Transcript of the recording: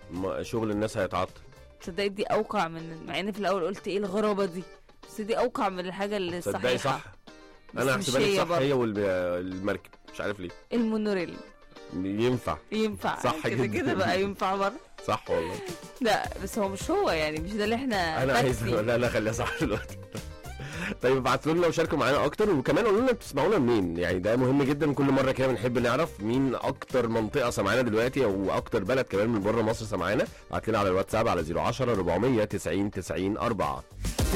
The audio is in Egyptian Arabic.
ما- شغل الناس هيتعطل تصدقي دي اوقع من مع ان في الاول قلت ايه الغرابه دي بس دي اوقع من الحاجه اللي تصدقي الصحيحه صح بس انا مش هحسبها لك هي صح برضه. هي والمركب مش عارف ليه المونوريل ينفع ينفع صح كده جدا. كده بقى ينفع برضه صح والله لا بس هو مش هو يعني مش ده اللي احنا انا عايز تاكسي. لا لا خليها صح دلوقتي طيب ابعتوا لنا وشاركوا معانا اكتر وكمان قولوا لنا بتسمعونا منين يعني ده مهم جدا كل مره كده بنحب نعرف مين اكتر منطقه سمعانا دلوقتي او اكتر بلد كمان من بره مصر سمعانا ابعت لنا على الواتساب على 010 490 90 4